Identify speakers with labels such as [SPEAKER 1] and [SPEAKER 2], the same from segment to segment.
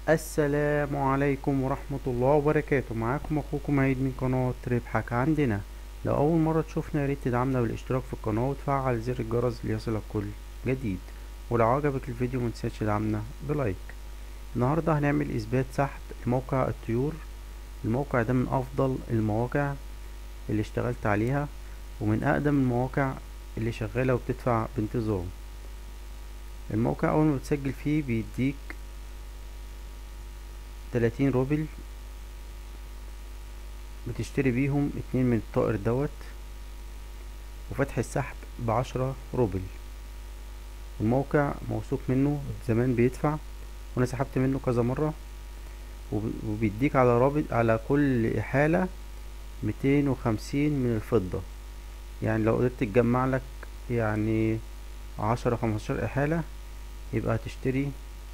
[SPEAKER 1] السلام عليكم ورحمة الله وبركاته معاكم اخوكم عيد من قناة ربحك عندنا لو اول مرة تشوفنا ياريت تدعمنا بالاشتراك في القناة وتفعل زر الجرس ليصلك كل جديد ولو عجبك الفيديو متنساش تدعمنا بلايك النهاردة هنعمل اثبات سحب موقع الطيور الموقع ده من افضل المواقع اللي اشتغلت عليها ومن اقدم المواقع اللي شغالة وبتدفع بانتظام الموقع اول ما بتسجل فيه بيديك تلاتين روبل بتشتري بيهم اتنين من الطائر دوت وفتح السحب بعشرة روبل الموقع موثوق منه زمان بيدفع وانا سحبت منه كذا مرة وبيديك على رابط على كل حالة ميتين وخمسين من الفضة يعني لو قدرت تجمع لك يعني عشرة خمستاشر إحالة يبقى هتشتري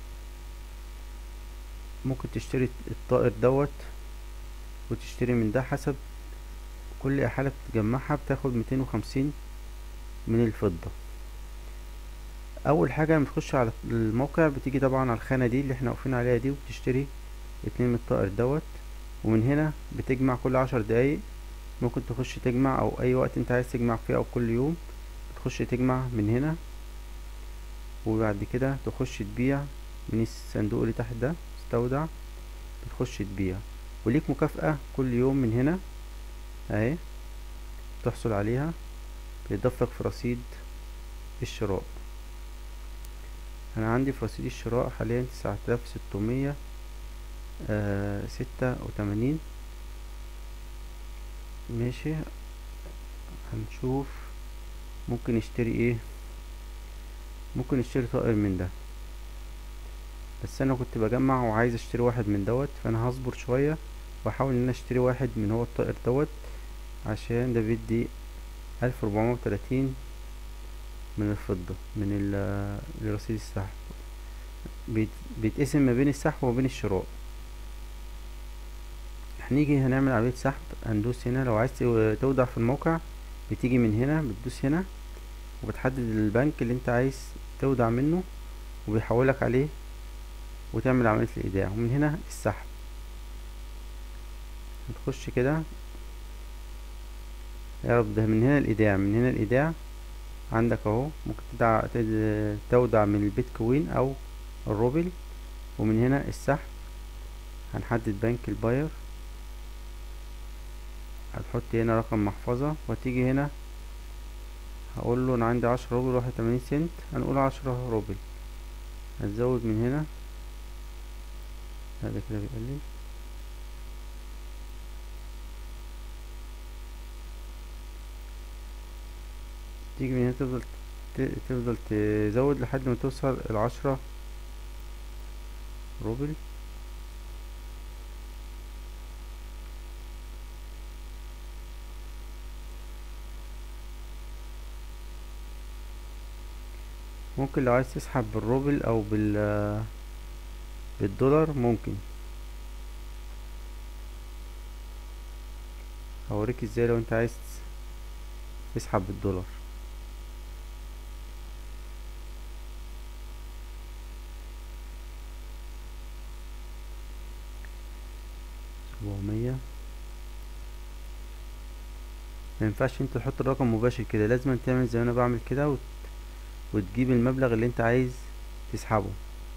[SPEAKER 1] ممكن تشتري الطائر دوت وتشتري من ده حسب كل إحالة بتجمعها بتاخد ميتين وخمسين من الفضة أول حاجة لما تخش على الموقع بتيجي طبعا على الخانة دي اللي احنا واقفين عليها دي وبتشتري اتنين من الطائر دوت ومن هنا بتجمع كل عشر دقايق ممكن تخش تجمع أو أي وقت انت عايز تجمع فيه أو كل يوم تخش تجمع من هنا وبعد كده تخش تبيع من الصندوق اللي تحت ده استودع بتخش تبيع وليك مكافأة كل يوم من هنا اهي تحصل عليها بيضاف لك في رصيد الشراء انا عندي في رصيد الشراء حاليا تسعة آلاف ستمية ستة وتمانين ماشي هنشوف ممكن نشتري ايه ممكن نشتري طائر من ده بس انا كنت بجمع وعايز اشتري واحد من دوت فانا هصبر شوية واحاول ان انا اشتري واحد من هو الطائر دوت عشان ده بيدي الف ربعمية وتلاتين من الفضة من رصيد السحب بيتقسم ما بين السحب وما بين الشراء هنيجي هنعمل عملية سحب هندوس هنا لو عايز تودع في الموقع بتيجي من هنا بتدوس هنا وبتحدد البنك اللي انت عايز تودع منه وبيحولك عليه وتعمل عملية الإيداع ومن هنا السحب هتخش كده يا رب ده من هنا الإيداع من هنا الإيداع عندك اهو ممكن تدع تودع من البيتكوين أو الروبل ومن هنا السحب هنحدد بنك الباير هتحط هنا رقم محفظة وتيجي هنا هقول له انا عندي عشرة روبل واحد وتمانين سنت هنقول عشرة روبل هتزود من هنا هذا كده بيقلل تيجي من هنا تفضل تفضل تزود لحد ما توصل العشرة روبل ممكن لو عايز تسحب بالروبل او بال بالدولار ممكن هوريك ازاي لو انت عايز تسحب بالدولار سبعمية مينفعش انت تحط الرقم مباشر كده لازم تعمل زي ما انا بعمل كده وت... وتجيب المبلغ اللي انت عايز تسحبه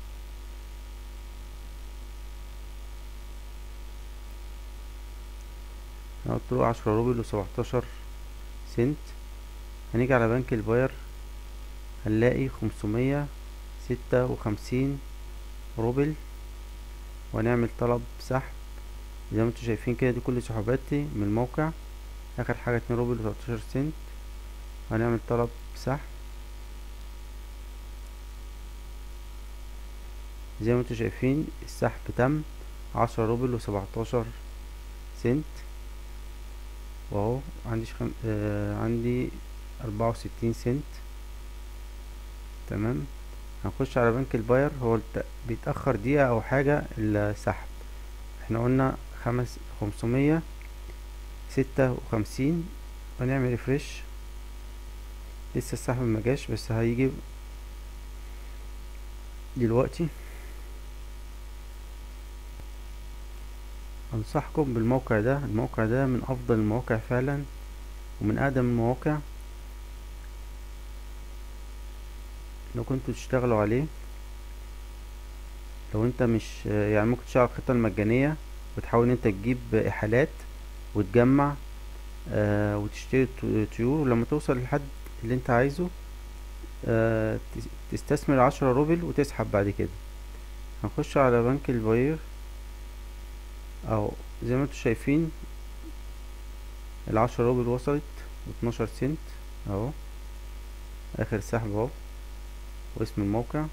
[SPEAKER 1] هنحط له عشرة روبل وسبعتاشر سنت هنيجي على بنك الباير هنلاقي خمسمية ستة وخمسين روبل وهنعمل طلب سحب زي ما انتوا شايفين كده دي كل سحوباتي من الموقع اخر حاجة اتنين روبل وسبعتاشر سنت هنعمل طلب سحب زي ما انتوا شايفين السحب تم عشرة روبل وسبعتاشر سنت واهو عندي خم... آه عندي اربعة وستين سنت تمام هنخش على بنك الباير هو الت... بيتأخر دقيقة او حاجة السحب احنا قلنا خمس خمسمية ستة وخمسين هنعمل ريفرش لسه السحب مجاش بس هيجي دلوقتي انصحكم بالموقع ده الموقع ده من افضل المواقع فعلا ومن اقدم المواقع لو كنتوا تشتغلوا عليه لو انت مش يعني ممكن تشتغل الخطة المجانية وتحاول ان انت تجيب احالات وتجمع آه وتشتري طيور ولما توصل للحد اللي انت عايزه آه تستثمر عشرة روبل وتسحب بعد كده هنخش على بنك الباير اهو زي ما انتوا شايفين العشرة روبل وصلت واتناشر سنت اهو اخر سحب اهو واسم الموقع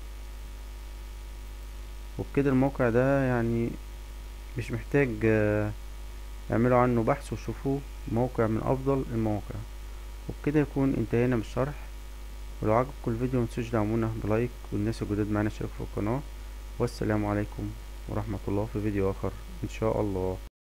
[SPEAKER 1] وبكده الموقع ده يعني مش محتاج اعملوا عنه بحث وشوفوه موقع من افضل المواقع وبكده يكون انتهينا من الشرح ولو عجبكم الفيديو متنسوش دعمونا بلايك والناس الجداد معانا اشتركوا في القناة والسلام عليكم ورحمة الله في فيديو اخر ان شاء الله